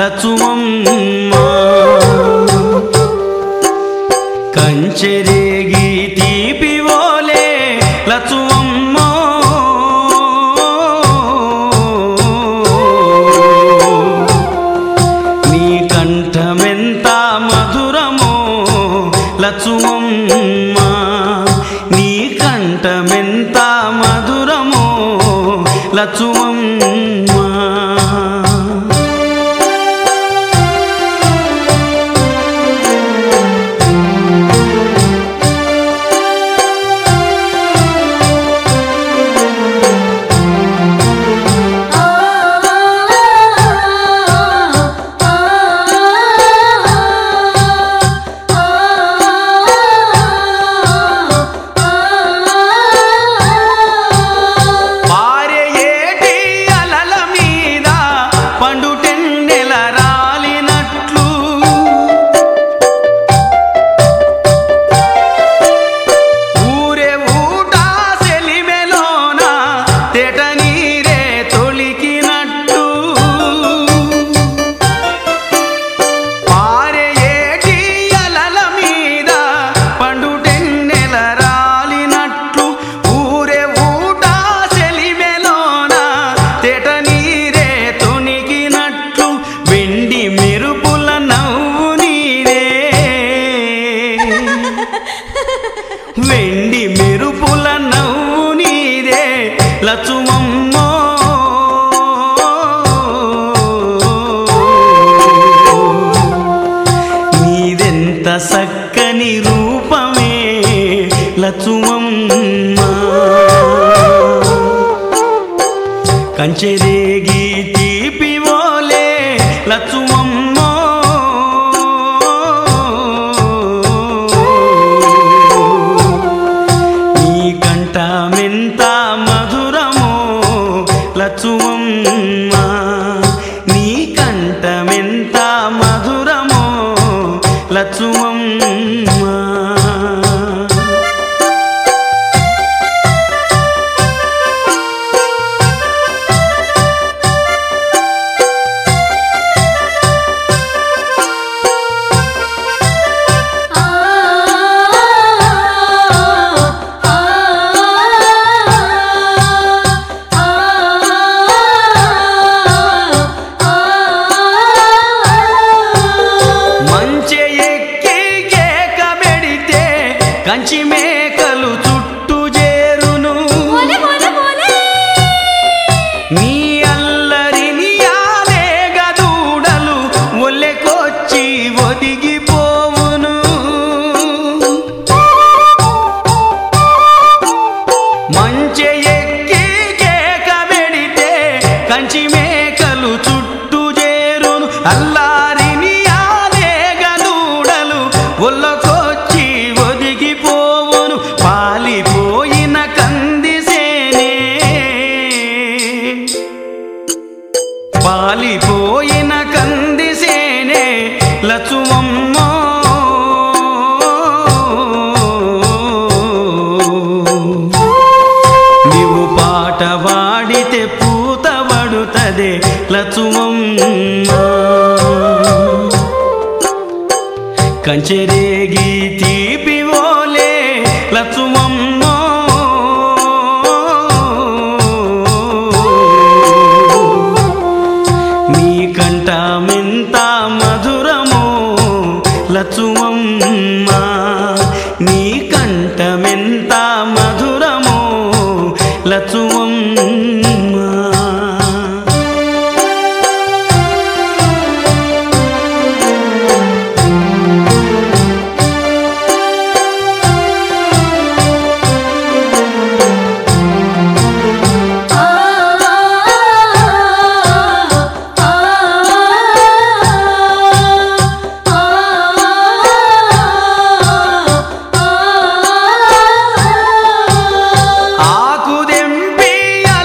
లచువమ్మ కంచెరేగి తీపివోలే లచువమ్మ నీ కంఠమెంత మధురమో లచువమ్మ నీ కంఠమెంత మధురమో లచువమ్మ పారే ఏటి అలల మీద పండుటెన్నెల రాలినట్లు ఊరే ఊట సెలిమెలోన తెట నీరే తొలికినట్టు పారే ఏటి అలల మీద పండుటెన్నెల రాలినట్లు ఊరే ఊట సెలిమెలోన తెట నీరే తొనిగినట్లు వెండి మెరుపుల నవ్వు నీరే వెండి మెరుపుల నవ్వు నీరే లచుమమ్మో నీదెంత సక్కని రూపమే లచుమమ్మ కంచెరేగి తీపివోలే లచుమమ్మో నీ కంఠమెంత మధురమో లచువమ్మ నీ కంఠమెంత మధురమో లచువమ్మ మంచె ఎక్కి కేక పెడితే కంచి మేకలు చుట్టూ చేరును మోలే మోలే మోలే నీ అల్లరిని ఆలే గదూడలు ఒల్లెకొచ్చి ఒదిగిపోవును మంచె ఎక్కి కేక పెడితే కంచి మేకలు చుట్టూ చేరును అల్లారిని ఆలే గదూడలు ఒల్లకొచ్చి ఒదిగిపోవును పాలిపోయిన కందిసేనే పాలిపోయిన కందిసేనే లచువమ్మో నీవు పాట వాడితే పూత పడుతదే లచువమ్మ కంచెరేగి తీపివోలే లచువమ్మో నీ కంఠమెంత మధురమో లచువమ్మ నీ కంఠమెంత మధురమో లచువమ్మ ఆకుదెంపి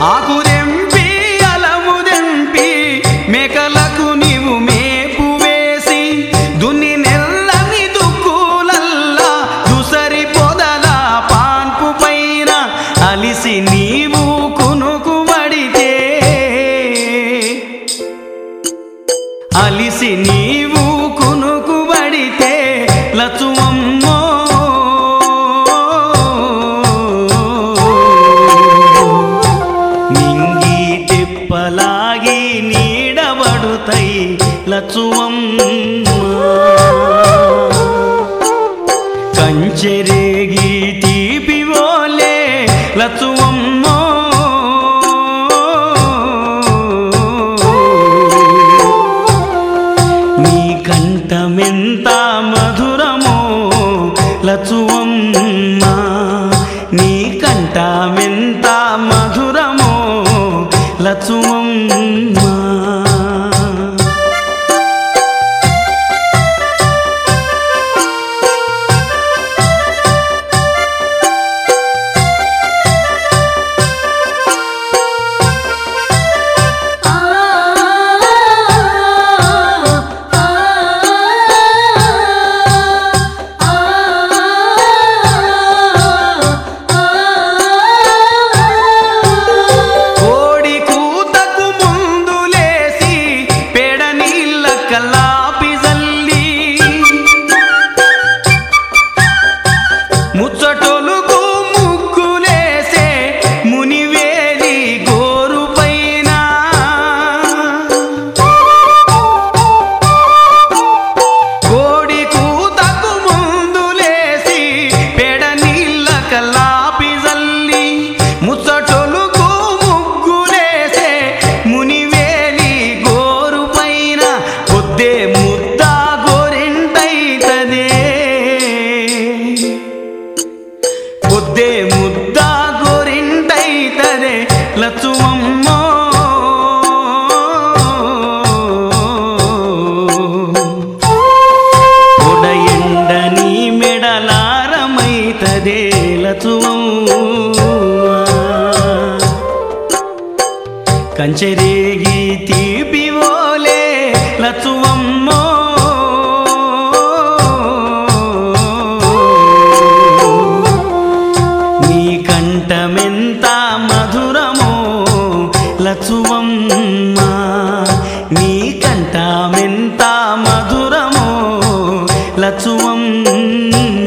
ఆకుదెంపి అలము దెంపి మేకలకు నీవు మేపు వేసి దున్ని నెల్లని దుక్కులల్లా దుసరి పొదల పాన్పు పైన అలిసి నీవు కునుకుబడితే అలిసి నీవు కునుకుబడితే లచువమ్మో నింగి తిప్పలాగి నీడబడుతై లచువమ్మ కంచెరేగి తీపివోలే లచువమ్మో నీ కంఠమెంత మధురమో లచువమ్మ నీ కంఠమెంత మధురమో లచువమ్మ ఆ ఆ కోడి కూతకు ముందు లేసి పెడ నీళ్ళ కల్లాపి జల్లి ముచ్చటొలుగు ముగ్గులేసే మునివేలి గోరు పైన కోడి కూతకు ముందు లేసి పెడ నీళ్ళ కల్లాపి జల్లి ముచ్చటొలుగు ముగ్గులేసే మునివేలి గోరు పైన పొద్దే ముద్ద గోరింటైతదే పొద్దే ముద్ద గోరింటైతదే లచువమ్మో పొడ ఎండ నీ మెడలారమైతదే లచువమ్మ కంచెరేగి తీపివోలే లచువమ్మో నీ కంఠమెంత మధురమో లచువమ్మ నీ కంఠమెంత మధురమో లచువమ్మ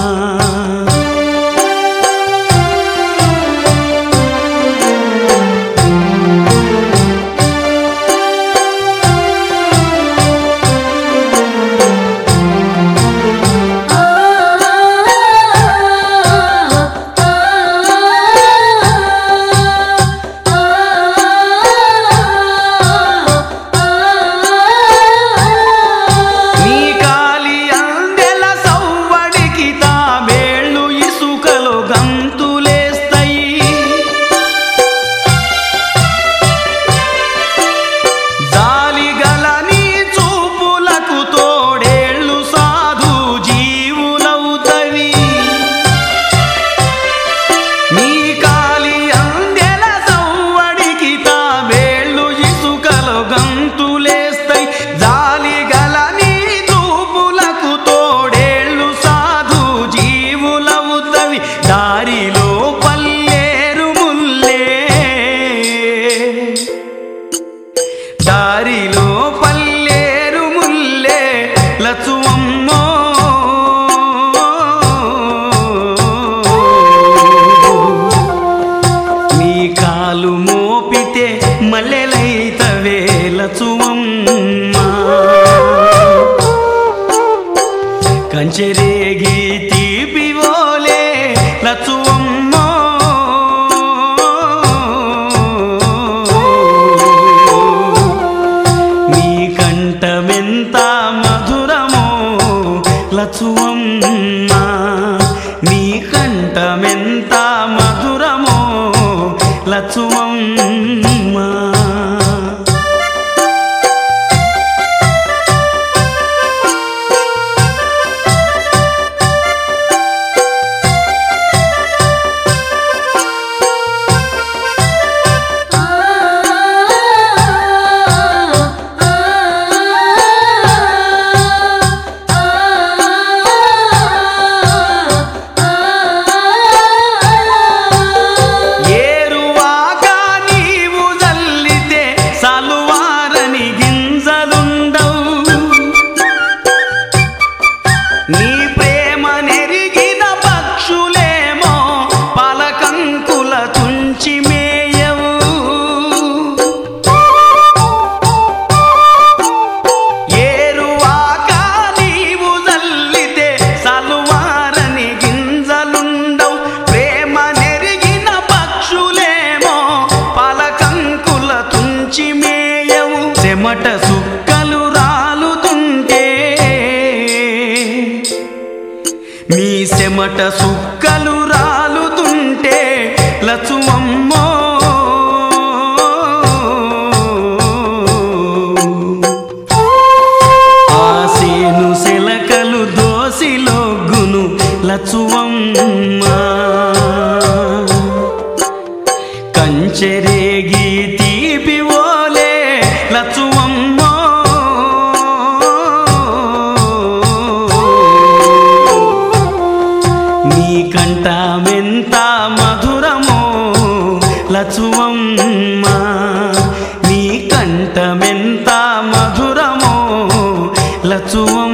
నీ కాలి అందెల సవ్వడికి తాబేళ్ళు ఇసుకలో గంతులేస్తాయి జాలిగల నీ చూపులకు తోడేళ్ళు సాధు జీవులవుతవి నీ కాలి అందెల సవ్వడికి తాబేళ్ళు ఇసుకలో గంతులేస్తాయి జాలిగల నీ చూపులకు తోడేళ్ళు సాధు జీవులవుతవి దారిలో పల్లేరు ముల్లే దారిలో పల్లేరు ముల్లే లచువమ్మో నీ కాలు మోపితే మల్లెలైతవే లచువమ్మ కంచెరేగి తీపివోలే లచువమ్మో నీ కంఠమెంత మధురమో లచువమ్మ నీ కంఠమెంత మధురమో లచువమ్మ వచ్చి మేయవు చెమట సుక్కలు రాలుతుంటే మీ చెమట సుక్కలు రాలుతుంటే లచువమ్మో ఆసేను శిలకలు దోసిలోగును లచువమ్మ కంచెరేగి తీపి ఓలే లచువమ్మో నీ కంఠమెంత మధురమో లచువమ్మ నీ కంఠమెంత మధురమో లచువమ్మ